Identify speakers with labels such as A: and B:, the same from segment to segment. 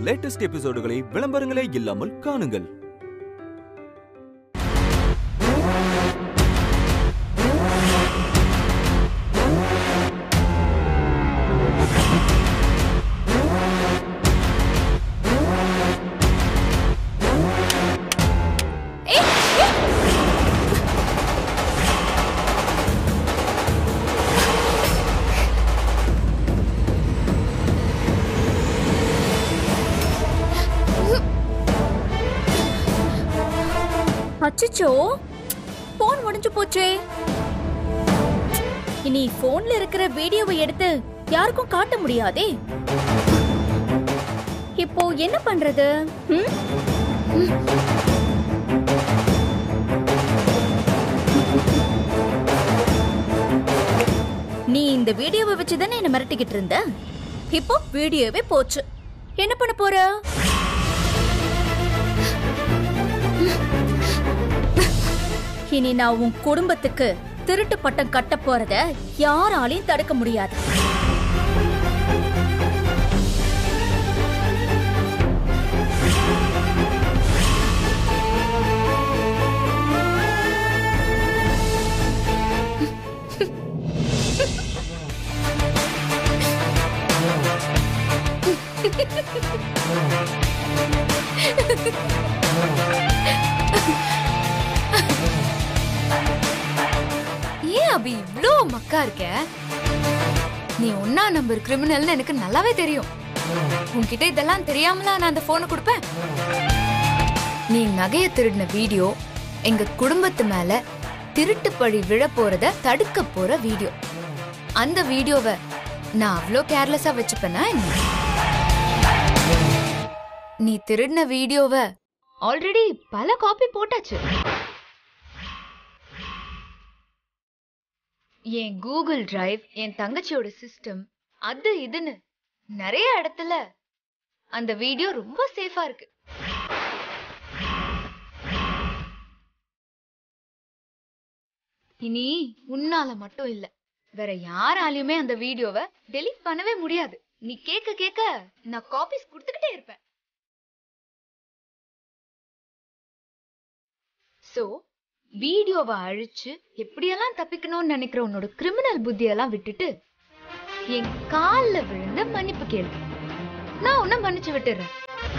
A: Latest எபிசோடுகளை விளம்பரங்களே இல்லாமல் காணுங்கள்
B: அச்சச்சோ போன் உடைஞ்சு போச்சே இனி போன்ல இருக்கிற வீடியோவை எடுத்து யாருக்கும் காட்ட முடியாதே இப்போ என்ன பண்றது ம்? நீ இந்த வீடியோவை வச்சு தானே என்ன மிரட்டிக்கிட்டு இருந்த இப்போ வீடியோவே போச்சு என்ன பண்ண போற இனி நான் உன் குடும்பத்துக்கு திருட்டு பட்டம் கட்ட போறத யாராலையும் தடுக்க முடியாது
C: ஏன் அபி இவ்ளோ மக்கா இருக்க நீ ஒன்னா நம்பர் கிரிமினல்னு எனக்கு நல்லாவே தெரியும் உன்கிட்ட இதெல்லாம் தெரியாமலா நான் அந்த போனை கொடுப்பேன் நீ நகைய திருடின வீடியோ எங்க குடும்பத்து மேல திருட்டு பழி விழ போறத தடுக்க போற வீடியோ அந்த வீடியோவை நான் அவ்வளோ கேர்லெஸ்ஸா வச்சுப்பேனா என்ன நீ திருடின வீடியோவை ஆல்ரெடி பல காப்பி போட்டாச்சு என் கூகுள் டிரைவ் என் தங்கச்சியோட சிஸ்டம் அது இதுன்னு நிறைய இடத்துல அந்த வீடியோ ரொம்ப சேஃபா இருக்கு இனி உன்னால மட்டும் இல்ல வேற யாராலையுமே அந்த வீடியோவை டெலீட் பண்ணவே முடியாது நீ கேட்க கேட்க நான் காப்பீஸ் கொடுத்துக்கிட்டே இருப்பேன் சோ வீடியோவை அழிச்சு எப்படியெல்லாம் தப்பிக்கணும்னு நினைக்கிற உன்னோட கிரிமினல் புத்தியெல்லாம் விட்டுட்டு என் கால்ல விழுந்த மன்னிப்பு கேளு நான் உன்னை மன்னிச்சு விட்டுறேன்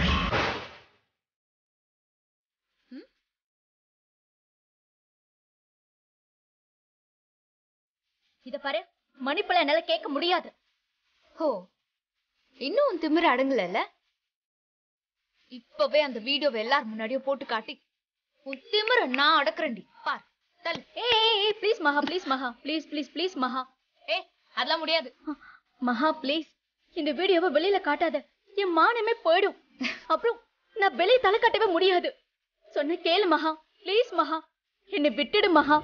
B: இத பாரு மன்னிப்புல என்னால கேட்க முடியாது
C: ஓ இன்னும் உன் திமிர அடங்கலல்ல இப்பவே அந்த வீடியோவை எல்லார் முன்னாடியும் போட்டு காட்டி உன் திமிர நான் அடக்குறேன்டி பார் தள்ளு
B: ஏய் ப்ளீஸ் மகா ப்ளீஸ் மகா ப்ளீஸ் ப்ளீஸ் ப்ளீஸ் மகா
C: ஏ அதெல்லாம் முடியாது
B: மகா ப்ளீஸ் இந்த வீடியோவை வெளியில காட்டாத என் மானமே போயிடும் அப்புறம் நான் வெளியே தலை காட்டவே முடியாது சொன்ன கேளு மகா ப்ளீஸ் மகா என்னை விட்டுடு மகா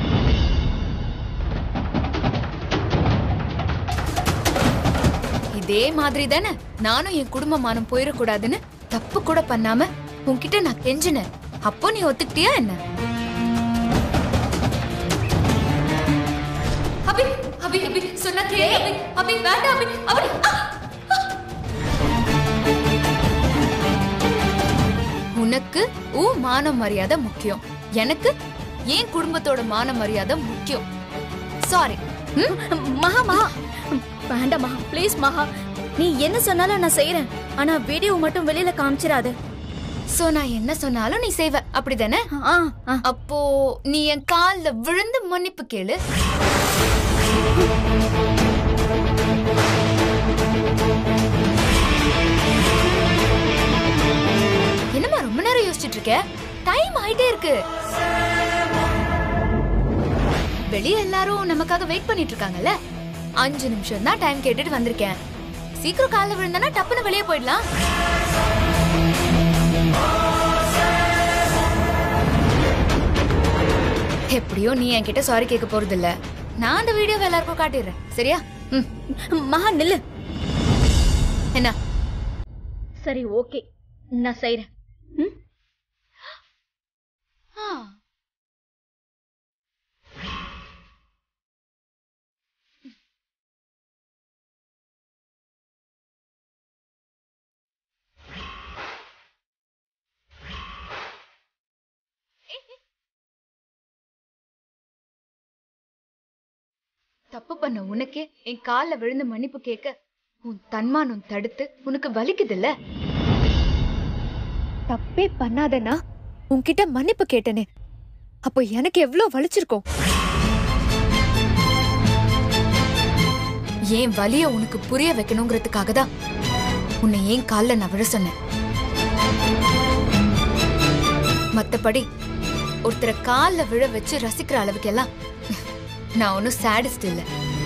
C: இதே மாதிரி தானே நானும் என் குடும்ப மானம் போயிடக்கூடாதுன்னு தப்பு கூட பண்ணாம உன்கிட்ட நான் கெஞ்சினேன் அப்போ நீ ஒத்துக்கிட்டியா என்ன அபி அபி அபி சொன்னா கேளு அபி அபி வேண்டாம் அபி அபி ஆ! உனக்கு உன் மான மரியாதை முக்கியம் எனக்கு என் குடும்பத்தோட மான மரியாதை முக்கியம் சாரி
B: மகா மகா வேண்டாம் மகா ப்ளீஸ் மகா நீ என்ன சொன்னாலும் நான் செய்யறேன் ஆனா வீடியோ மட்டும் வெளியில காமிச்சிடாத
C: சோ நான் என்ன சொன்னாலும் நீ செய்வ அப்படிதானே
B: ஆ ஆ
C: அப்போ நீ என் கால்ல விழுந்து மன்னிப்பு கேளு என்னம்மா ரொம்ப நேரம் யோசிச்சுட்டு இருக்க டைம் ஆயிட்டே இருக்கு வெளிய எல்லாரும் நமக்காக வெயிட் பண்ணிட்டு இருக்காங்கல்ல அஞ்சு நிமிஷம் தான் டைம் கேட்டுட்டு வந்திருக்கேன் சீக்கிரம் கால்ல விழுந்தானா டப்புன்னு வெளியே போயிடலாம் எப்படியோ நீ என்கிட்ட சாரி கேட்க போறது இல்ல நான் அந்த வீடியோவை எல்லாருக்கும் காட்டிடுறேன் சரியா ம்
B: மகா நில்லு
C: என்ன
B: சரி ஓகே நான் செய்யறேன் ம்
C: ஆ. தப்பு பண்ண உனக்கே என் கால்ல விழுந்து மன்னிப்பு கேட்க உன் தன்மானம் தடுத்து உனக்கு வலிக்குதுல்ல தப்பே பண்ணாதனா உன்கிட்ட மன்னிப்பு கேட்டனே அப்போ எனக்கு எவ்வளவு வலிச்சிருக்கும் ஏன் வலிய உனக்கு புரிய வைக்கணுங்கிறதுக்காக தான் உன்னை ஏன் கால்ல நான் விழ சொன்னேன் மத்தபடி ஒருத்தரை கால்ல விழ வச்சு ரசிக்கிற அளவுக்கு எல்லாம் நான் ஒன்னும் சாடிஸ்ட் இல்ல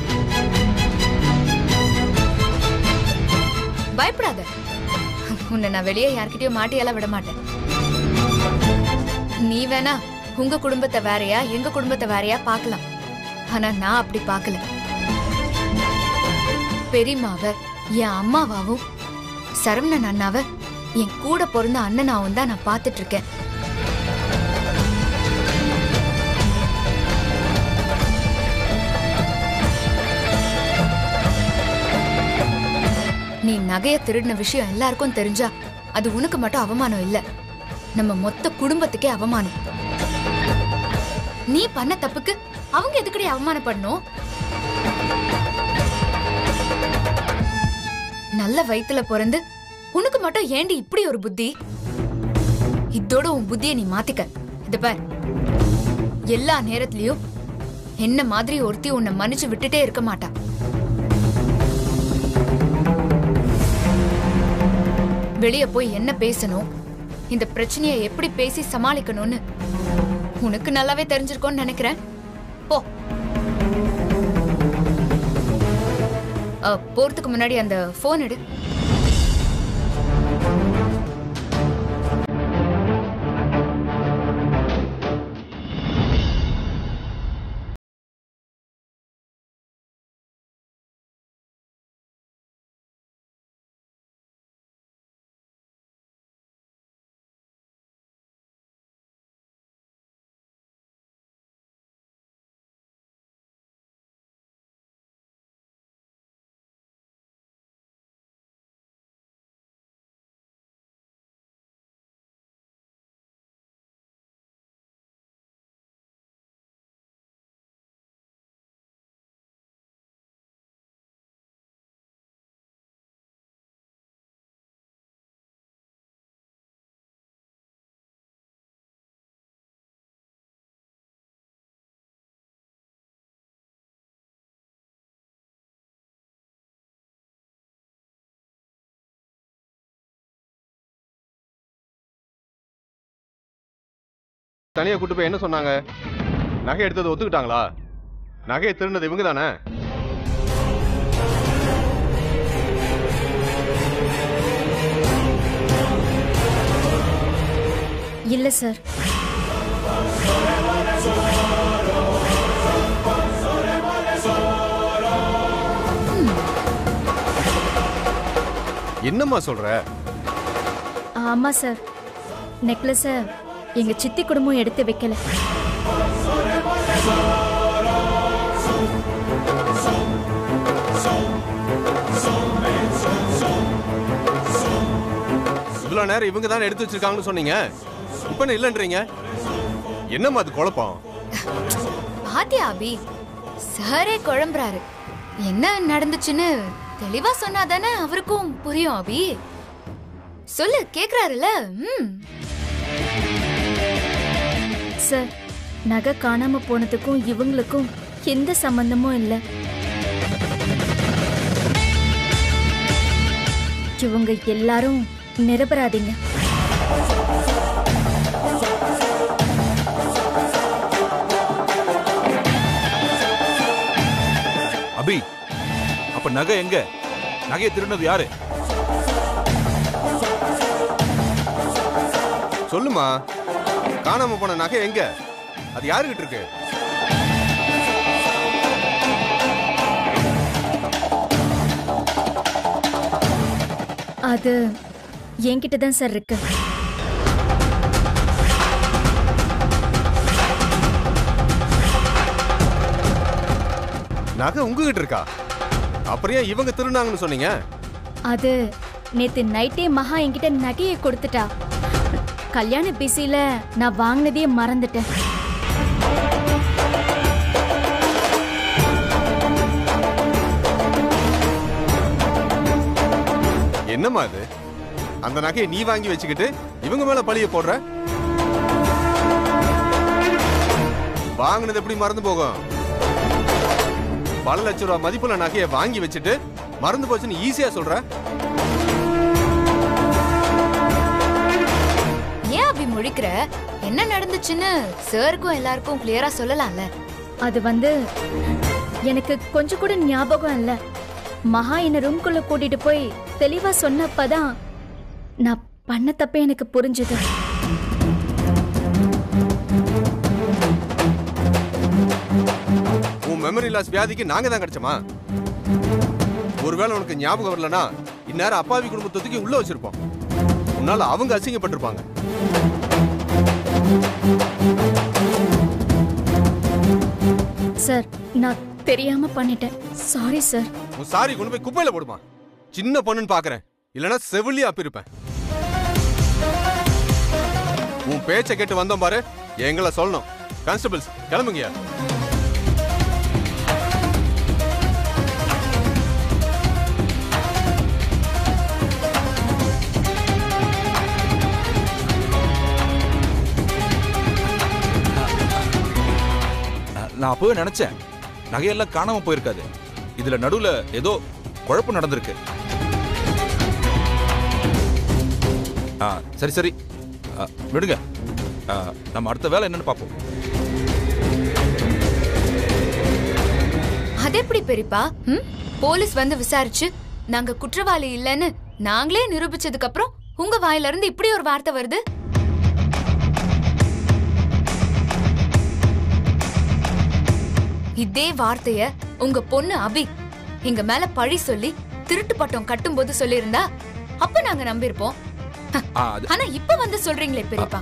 C: பயப்படாத உன்னை நான் வெளியே யார்கிட்டயும் மாட்டியெல்லாம் விட மாட்டேன் நீ வேணா உங்க குடும்பத்தை வேறயா எங்க குடும்பத்தை வேறயா பார்க்கலாம் ஆனா நான் அப்படி பார்க்கல பெரியம்மாவ என் அம்மாவாவும் சரவணன் அண்ணாவ என் கூட பிறந்த அண்ணனாவும் தான் நான் பார்த்துட்டு இருக்கேன் நீ நகைய திருடின விஷயம் எல்லாருக்கும் தெரிஞ்சா அது உனக்கு மட்டும் அவமானம் இல்ல நம்ம மொத்த குடும்பத்துக்கே அவமானம் நீ பண்ண தப்புக்கு அவங்க எதுக்கடி அவமானப்படணும் நல்ல வயித்துல பிறந்து உனக்கு மட்டும் ஏண்டி இப்படி ஒரு புத்தி இதோட உன் புத்தியை நீ மாத்திக்க இது பார் எல்லா நேரத்திலயும் என்ன மாதிரி ஒருத்தி உன்னை மன்னிச்சு விட்டுட்டே இருக்க மாட்டா வெளிய போய் என்ன பேசணும் இந்த பிரச்சனையை எப்படி பேசி சமாளிக்கணும்னு உனக்கு நல்லாவே தெரிஞ்சிருக்கும்னு நினைக்கிறேன் போ அ, போறதுக்கு முன்னாடி அந்த போன் எடு
D: தனியா கூட்டு போய் என்ன சொன்னாங்க நகை எடுத்தது ஒத்துக்கிட்டாங்களா நகையை திருடினது இவங்க தானே
B: இல்ல சார்
D: என்னம்மா சொல்ற
B: ஆமா சார் நெக்லஸ எங்க சித்தி குடும்பம் எடுத்து வைக்கல
D: இவ்வளவு நேரம் இவங்க தானே எடுத்து வச்சிருக்காங்கன்னு சொன்னீங்க இப்ப என்ன இல்லைன்றீங்க என்னம்மா அது குழப்பம்
C: பாத்தியா அபி சாரே குழம்புறாரு என்ன நடந்துச்சுன்னு தெளிவா சொன்னாதானே அவருக்கும் புரியும் அபி சொல்லு கேக்குறாருல ம்
B: சார் நகை காணாம போனதுக்கும் இவங்களுக்கும் எந்த சம்பந்தமும் இல்ல இவங்க எல்லாரும் நிரபராதிங்க
A: அபி அப்ப நகை எங்க நகையை திருடினது யாரு
D: சொல்லுமா காணாம போன நகை எங்க அது யாருகிட்ட இருக்கு
B: அது என்கிட்ட தான் சார் இருக்கு
D: நகை உங்ககிட்ட இருக்கா அப்புறம் ஏன் இவங்க திருடினாங்கன்னு சொன்னீங்க
B: அது நேத்து நைட்டே மகா என்கிட்ட நகையை கொடுத்துட்டா கல்யாண பிஸில நான் வாங்கினதே மறந்துட்டேன்
D: என்னம்மா இது அந்த நகையை நீ வாங்கி வச்சுக்கிட்டு இவங்க மேல பழிய போடுற வாங்கினது எப்படி மறந்து போகும் பல லட்சம் ரூபாய் மதிப்புள்ள நகையை வாங்கி வச்சுட்டு மறந்து போச்சுன்னு ஈஸியா சொல்ற
C: ஏன் அபி முழிக்கிற என்ன நடந்துச்சுன்னு சாருக்கும் எல்லாருக்கும் கிளியரா சொல்லலாம்ல
B: அது வந்து எனக்கு கொஞ்சம் கூட ஞாபகம் இல்ல மகா என்ன ரூம்குள்ள கூட்டிட்டு போய் தெளிவா சொன்னப்பதான் நான் பண்ண தப்பே எனக்கு புரிஞ்சுது
D: உன் மெமரி லாஸ் வியாதிக்கு நாங்க தான் கிடைச்சோமா ஒருவேளை உனக்கு ஞாபகம் வரலனா இந்நேரம் அப்பாவி குடும்பத்தை தூக்கி உள்ள வச்சிருப்போம் உன்னால அவங்க அசிங்கப்பட்டிருப்பாங்க
B: சார் நான் தெரியாம பண்ணிட்டேன் சாரி சார்
D: உன் சாரி கொண்டு போய் குப்பையில போடுமா சின்ன பொண்ணுன்னு பாக்குறேன் இல்லனா செவிலியா அப்பிருப்பேன் உன் பேச்சை கேட்டு வந்தோம் பாரு எங்களை சொல்லணும் கான்ஸ்டபிள்ஸ் கிளம்புங்க
A: நான் அப்பவே நினைச்சேன் நகையெல்லாம் காணாம போயிருக்காது இதுல நடுவுல ஏதோ குழப்பம் நடந்திருக்கு ஆ சரி சரி ஆ, விடுங்க ஆ, நம்ம அடுத்த வேலை என்னன்னு பார்ப்போம்
C: அது எப்படி பெரியப்பா ம்? போலீஸ் வந்து விசாரிச்சு நாங்க குற்றவாளி இல்லைன்னு நாங்களே நிரூபிச்சதுக்கு அப்புறம் உங்க வாயில இருந்து இப்படி ஒரு வார்த்தை வருது இதே வார்த்தைய உங்க பொண்ணு அபி எங்க மேல பழி சொல்லி திருட்டு பட்டம் கட்டும்போது சொல்லியிருந்தா அப்ப நாங்க நம்பியிருப்போம்
A: ஆ, அது
C: ஆனா இப்ப வந்து சொல்றீங்களே பெரியப்பா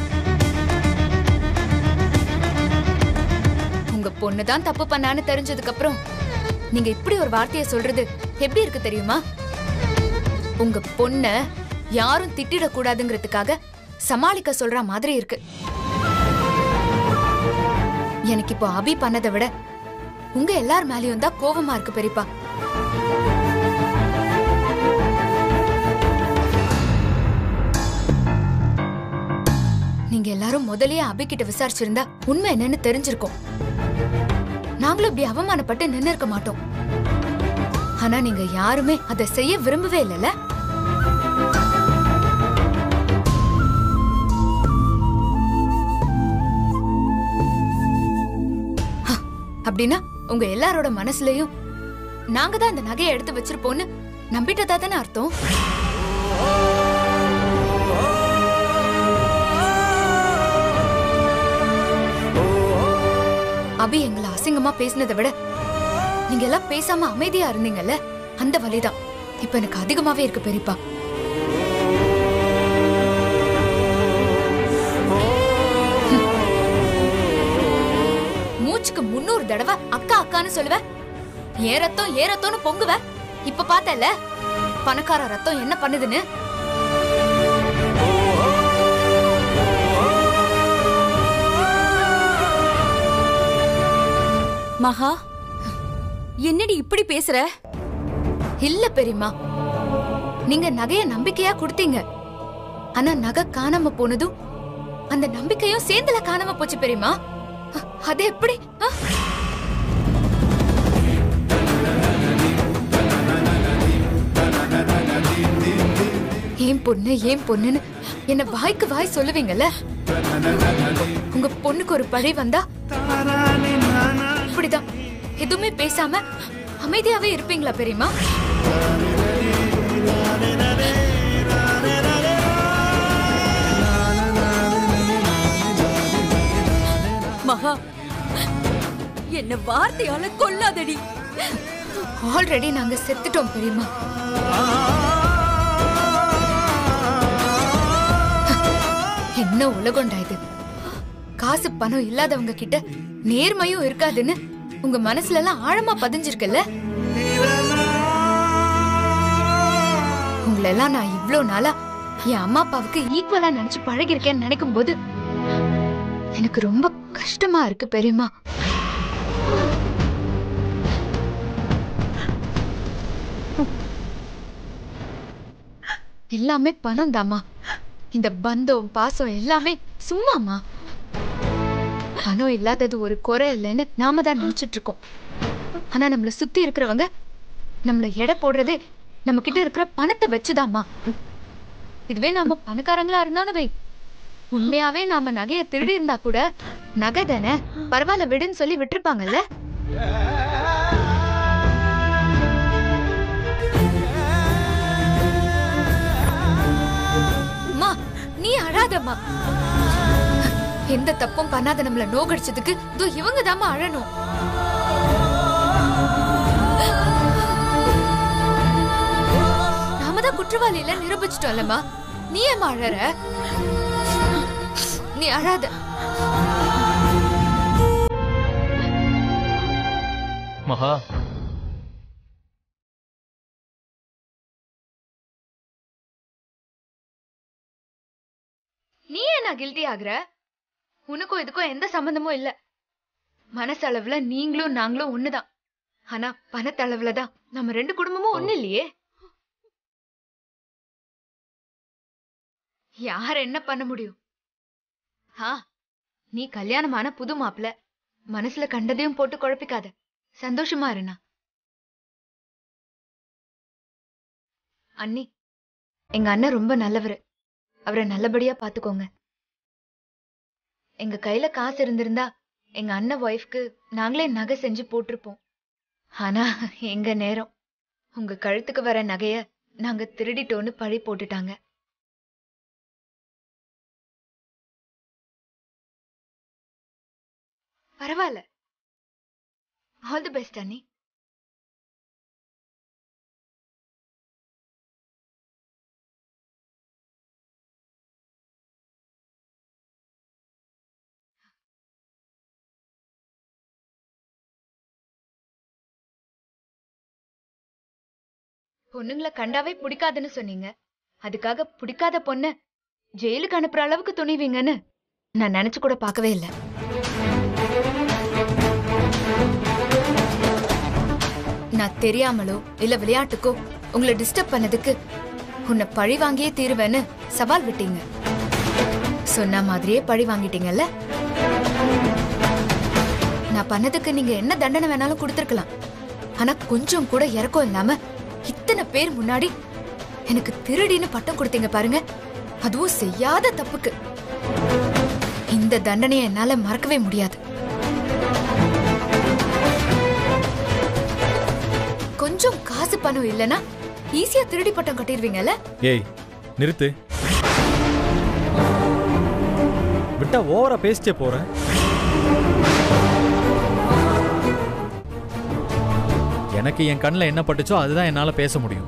C: உங்க பொண்ணு தான் தப்பு பண்ணான்னு தெரிஞ்சதுக்கு அப்புறம் நீங்க இப்படி ஒரு வார்த்தையை சொல்றது எப்படி இருக்கு தெரியுமா உங்க பொண்ண யாரும் திட்டிட கூடாதுங்கிறதுக்காக சமாளிக்க சொல்ற மாதிரி இருக்கு எனக்கு இப்போ அபி பண்ணதை விட உங்க எல்லார் மேலயும் தான் கோவமா இருக்கு பெரியப்பா நீங்க எல்லாரும் முதல்லயே அபி கிட்ட விசாரிச்சிருந்தா உண்மை என்னன்னு தெரிஞ்சிருக்கும் நாங்களும் இப்படி அவமானப்பட்டு நின்னு இருக்க மாட்டோம் ஆனா நீங்க யாருமே அதை செய்ய விரும்பவே இல்லைல்ல ஹ, அப்படின்னா உங்க எல்லாரோட மனசுலயும் நாங்க தான் இந்த நகையை எடுத்து வச்சிருப்போம்னு நம்பிட்டதா தானே அர்த்தம் அபி எங்களை அசிங்கமா பேசினதை விட நீங்க எல்லாம் பேசாம அமைதியா இருந்தீங்கல்ல அந்த வலிதான் இப்ப எனக்கு அதிகமாவே இருக்கு பெரியப்பா மூச்சுக்கு முன்னூறு தடவை அக்கா அக்கான்னு சொல்லுவ ஏன் ரத்தம் ஏன் ரத்தம்னு பொங்குவ இப்ப பார்த்தல பணக்கார ரத்தம் என்ன பண்ணுதுன்னு
E: மகா என்னடி இப்படி பேசுற
C: இல்ல பெரியம்மா நீங்க நகைய நம்பிக்கையா கொடுத்தீங்க ஆனா நகை காணாம போனதும் அந்த நம்பிக்கையும் சேர்ந்துல காணாம போச்சு பெரியம்மா அ- அது எப்படி அ? ஏன் பொண்ணு ஏன் பொண்ணுன்னு என்ன வாய்க்கு வாய் சொல்லுவீங்கல்ல உங்க பொண்ணுக்கு ஒரு பழி வந்தா இப்படிதான் எதுவுமே பேசாம அமைதியாவே இருப்பீங்களா பெரியம்மா
E: மகா என்ன வார்த்தையால கொல்லாதடி
C: ஆல்ரெடி நாங்க செத்துட்டோம் பெரியம்மா என்ன உலகம்டா இது காசு பணம் இல்லாதவங்க கிட்ட நேர்மையும் இருக்காதுன்னு உங்க மனசுல எல்லாம் ஆழமா பதிஞ்சிருக்குல்ல உங்களை எல்லாம் நான் இவ்ளோ நாளா என் அம்மா அப்பாவுக்கு ஈக்குவலா நினைச்சு பழகிருக்கேன்னு நினைக்கும் போது எனக்கு ரொம்ப கஷ்டமா இருக்கு பெரியம்மா எல்லாமே பணம் தாம்மா இந்த பந்தம் பாசம் எல்லாமே சும்மாம்மா பணம் இல்லாதது ஒரு குறை இல்லைன்னு நாம தான் நினைச்சிட்டு இருக்கோம் ஆனா நம்மள சுத்தி இருக்கிறவங்க நம்மள எடை போடுறதே நம்ம கிட்ட இருக்கிற பணத்தை வச்சுதாம்மா இதுவே நாம பணக்காரங்களா இருந்தாலும் வை உண்மையாவே நாம நகைய திருடி இருந்தா கூட நகை தானே பரவாயில்ல விடுன்னு சொல்லி விட்டுருப்பாங்கல்ல அம்மா நீ அழாதம்மா எந்த தப்பும் பண்ணாத நம்மள நோகடிச்சதுக்கு இதோ இவங்க தாம்மா அழணும் நாம தான் குற்றவாளி இல்ல நிரூபிச்சிட்டோம்லம்மா நீ ஏம்மா அழற நீ அழாத
F: மகா
C: நீ ஏன் நான் கில்ட்டி ஆகுற உனக்கும் இதுக்கும் எந்த சம்பந்தமும் இல்ல மனசளவுல நீங்களும் நாங்களும் ஒண்ணுதான் ஆனா பணத்தளவுல தான் நம்ம ரெண்டு குடும்பமும் ஒண்ணு இல்லையே யார் என்ன பண்ண முடியும் ஆ நீ கல்யாணமான புது மாப்பிள மனசுல கண்டதையும் போட்டு குழப்பிக்காத சந்தோஷமா இருண்ணா அண்ணி எங்க அண்ணன் ரொம்ப நல்லவரு அவரை நல்லபடியா பாத்துக்கோங்க எங்க கையில காசு இருந்திருந்தா எங்க அண்ணன் ஒய்ஃப்க்கு நாங்களே நகை செஞ்சு போட்டிருப்போம் ஆனா எங்க நேரம் உங்க கழுத்துக்கு வர நகைய நாங்க திருடிட்டோன்னு பழி போட்டுட்டாங்க பரவாயில்ல ஆல் தி பெஸ்ட் அண்ணி பொண்ணுங்களை கண்டாவே பிடிக்காதுன்னு சொன்னீங்க அதுக்காக பிடிக்காத பொண்ண ஜெயிலுக்கு அனுப்புற அளவுக்கு துணிவீங்கன்னு நான் நினைச்சு கூட பார்க்கவே இல்லை நான் தெரியாமலோ இல்ல விளையாட்டுக்கோ உங்களை டிஸ்டர்ப் பண்ணதுக்கு உன்னை பழி வாங்கியே தீருவேன்னு சவால் விட்டீங்க சொன்ன மாதிரியே பழி வாங்கிட்டீங்கல்ல நான் பண்ணதுக்கு நீங்க என்ன தண்டனை வேணாலும் கொடுத்திருக்கலாம் ஆனா கொஞ்சம் கூட இறக்கம் இல்லாம இத்தனை பேர் முன்னாடி எனக்கு திருடின்னு பட்டம் கொடுத்தீங்க பாருங்க அதுவும் செய்யாத தப்புக்கு இந்த தண்டனையை என்னால மறக்கவே முடியாது கொஞ்சம் காசு பணம் இல்லனா ஈஸியா திருடி பட்டம் கட்டிடுவீங்கல்ல
F: ஏய் நிறுத்து விட்டா ஓவரா பேசிட்டே போற எனக்கு என் கண்ணில் என்ன பட்டுச்சோ அதுதான் என்னால பேச முடியும்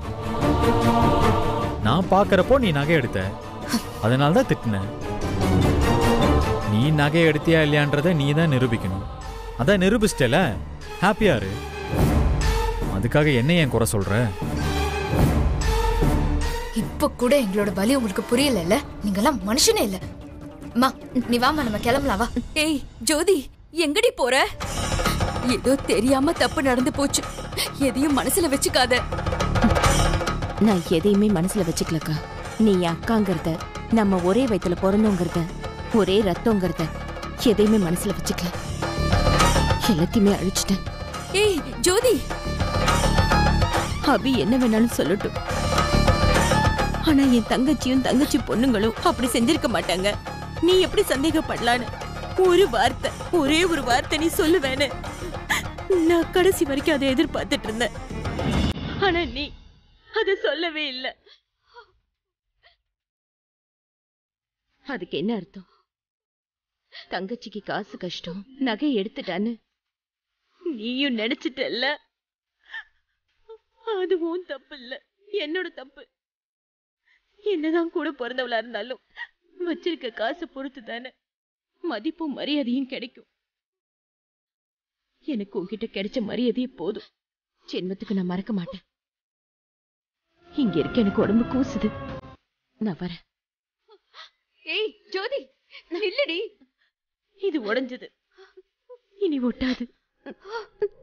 F: நான் பார்க்கறப்போ நீ நகை எடுத்த அதனால தான் திட்டினேன் நீ நகை எடுத்தியா இல்லையான்றதை நீ தான் நிரூபிக்கணும் அதான் நிரூபிச்சிட்டல ஹாப்பியா இரு அதுக்காக என்ன ஏன் குறை சொல்ற
C: இப்ப கூட எங்களோட வலி உங்களுக்கு புரியல நீங்கெல்லாம் மனுஷனே இல்ல அம்மா நீ வாமா நம்ம கிளம்பலாம் வா
E: ஏய் ஜோதி எங்கடி போற ஏதோ தெரியாம தப்பு நடந்து போச்சு எதையும் மனசுல வச்சுக்காத
G: நான் எதையுமே மனசுல வச்சுக்கலக்கா நீ என் அக்காங்கிறத நம்ம ஒரே வயித்துல பிறந்தோங்கிறத ஒரே ரத்தங்கிறத எதையுமே மனசுல வச்சுக்கல எல்லாத்தையுமே அழிச்சிட்டேன்
E: ஏய் ஜோதி
G: அபி என்ன வேணாலும் சொல்லட்டும் ஆனா என் தங்கச்சியும் தங்கச்சி பொண்ணுங்களும் அப்படி செஞ்சிருக்க மாட்டாங்க நீ எப்படி சந்தேகப்படலான்னு ஒரு வார்த்தை ஒரே ஒரு வார்த்தை நீ சொல்லுவேன்னு நான் கடைசி வரைக்கும் அதை எதிர்பார்த்துட்டு இருந்தேன் ஆனா நீ அத சொல்லவே இல்லை அதுக்கு என்ன அர்த்தம் தங்கச்சிக்கு காசு கஷ்டம் நகை எடுத்துட்டான்னு நீயும் நினைச்சிட்டல்ல அதுவும் தப்பு இல்ல என்னோட தப்பு என்னதான் கூட பிறந்தவளா இருந்தாலும் வச்சிருக்க காசு பொறுத்து தானே மதிப்பும் மரியாதையும் கிடைக்கும் எனக்கு உன்கிட்ட கிடைச்ச மரியாதையே போதும் ஜென்மத்துக்கு நான் மறக்க மாட்டேன் இங்க இருக்க எனக்கு உடம்பு கூசுது நான் வரேன்
E: ஏய் ஜோதி நில்லுடி
G: இது உடைஞ்சது இனி ஒட்டாது